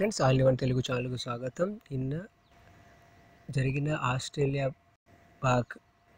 friends all one Telugu ఛానల్కు స్వాగతం నిన్న జరిగిన ఆస్ట్రేలియా పాక్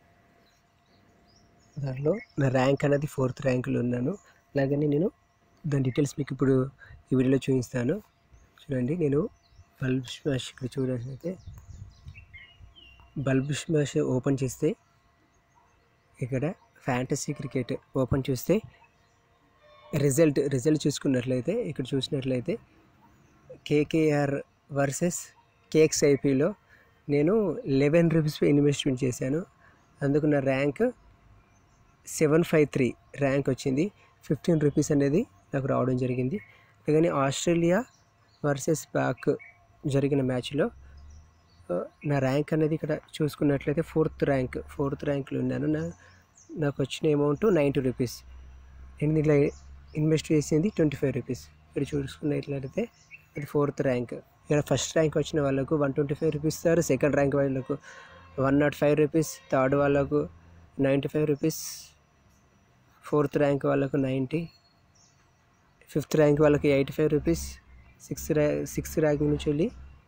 దానిలో నా ర్యాంక్ అనేది ఫోర్త్ ర్యాంకులో ఉన్నాను అలాగని నేను దాని డీటెయిల్స్ మీకు ఇప్పుడు ఈ వీడియోలో చూపిస్తాను చూడండి నేను బల్బ్ స్మాష్ ఇక్కడ చూడాల్సినైతే బల్బ్ స్మాష్ ఓపెన్ చేస్తే ఇక్కడ ఫ్యాంటసీ క్రికెట్ ఓపెన్ చూస్తే రిజల్ట్ రిజల్ట్ చూసుకున్నట్లయితే ఇక్కడ చూసినట్లయితే కేకేఆర్ వర్సెస్ కేక్స్ ఐపీలో నేను లెవెన్ రూపీస్ ఇన్వెస్ట్మెంట్ చేశాను అందుకు నా rank seven five three rank వచ్చింది ఫిఫ్టీన్ రూపీస్ అనేది నాకు రావడం జరిగింది కానీ ఆస్ట్రేలియా వర్సెస్ బ్యాక్ జరిగిన మ్యాచ్లో ఆ, నా ర్యాంక్ అనేది ఇక్కడ చూసుకున్నట్లయితే ఫోర్త్ ర్యాంక్ ఫోర్త్ ర్యాంక్లో ఉన్నాను నా నాకు వచ్చిన అమౌంట్ నైంటీ రూపీస్ నేను దీంట్లో ఇన్వెస్ట్ చేసింది ట్వంటీ ఫైవ్ రూపీస్ ఇక్కడ చూసుకున్నట్లయితే అది ఫోర్త్ ర్యాంక్ ఇక్కడ ఫస్ట్ ర్యాంక్ వచ్చిన వాళ్ళకు వన్ ట్వంటీ ఫైవ్ రూపీస్ ఇస్తారు సెకండ్ ర్యాంక్ వాళ్ళకు one nought five rupees third వాళ్ళకు ninety five rupees fourth rank వాళ్ళకు నైంటీ ఫిఫ్త్ ర్యాంక్ వాళ్ళకి ఎయిటీ ఫైవ్ రూపీస్ సిక్స్త్ ర్యా సిక్స్త్ ర్యాంక్ నుంచి వెళ్ళి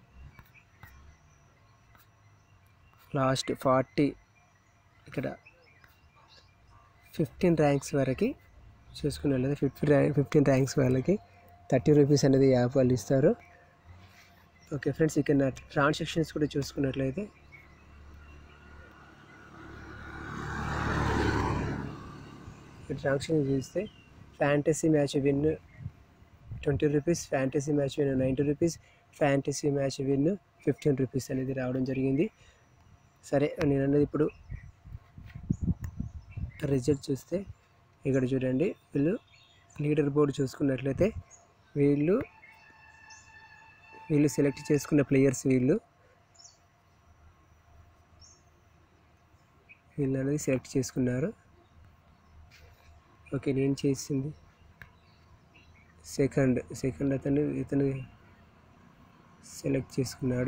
లాస్ట్ ఫార్టీ ఇక్కడ ఫిఫ్టీన్ ర్యాంక్స్ వరకు చూసుకున్నట్లయితే ఫిఫ్టీన్ ర్యాంక్ ఫిఫ్టీన్ ర్యాంక్స్ వాళ్ళకి థర్టీ రూపీస్ అనేది యాప్ వాళ్ళు ఇస్తారు ఓకే ఫ్రెండ్స్ ఇక్కడ నా ట్రాన్సాక్షన్స్ కూడా చూసుకున్నట్లయితే ట్రాన్సాక్షన్ చూస్తే fantasy match win twenty rupees fantasy match win ninety rupees fantasy match win fifteen rupees అనేది రావడం జరిగింది సరే నేను అన్నది ఇప్పుడు రిజల్ట్ చూస్తే ఇక్కడ చూడండి వీళ్ళు లీడర్ బోర్డు చూసుకున్నట్లయితే వీళ్ళు వీళ్ళు సెలెక్ట్ చేసుకున్న ప్లేయర్స్ వీళ్ళు వీళ్ళు అనేది సెలెక్ట్ చేసుకున్నారు ఓకే నేను చేసింది సెకండ్ సెకండ్ అతను ఇతను సెలెక్ట్ చేసుకున్నాడు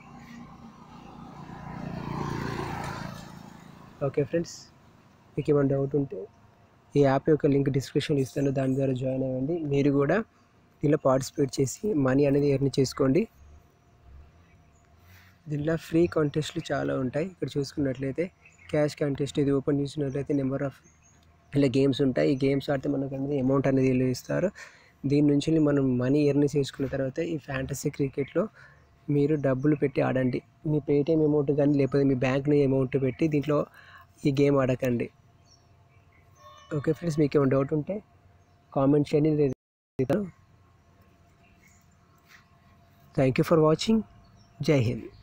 ఓకే ఫ్రెండ్స్ మీకు ఏమైనా డౌట్ ఉంటే ఈ యాప్ యొక్క లింక్ డిస్క్రిప్షన్ ఇస్తాను దాని ద్వారా జాయిన్ అవ్వండి మీరు కూడా దీనిలో పార్టిసిపేట్ చేసి మనీ అనేది ఎర్న్ చేసుకోండి దీనిలో ఫ్రీ కాంటెస్ట్లు చాలా ఉంటాయి ఇక్కడ చూసుకున్నట్లయితే క్యాష్ కాంటెస్ట్ ఇది ఓపెన్ చేసినట్లయితే నెంబర్ ఆఫ్ ఇలా గేమ్స్ ఉంటాయి ఈ గేమ్స్ ఆడితే మనకు అనేది అమౌంట్ అనేది వీళ్ళు ఇస్తారు దీని నుంచి మనం మనీ ఎర్న్ చేసుకున్న తర్వాత ఈ ఫ్యాంటసీ క్రికెట్లో మీరు డబ్బులు పెట్టి ఆడండి మీ పేటిఎం అమౌంట్ కానీ లేకపోతే మీ బ్యాంక్ అమౌంట్ పెట్టి దీంట్లో ఈ గేమ్ ఆడకండి ఓకే ఫ్రెండ్స్ మీకు ఏమైనా డౌట్ ఉంటే కామెంట్ చేయండి థ్యాంక్ యూ ఫర్ వాచింగ్ జై హింద్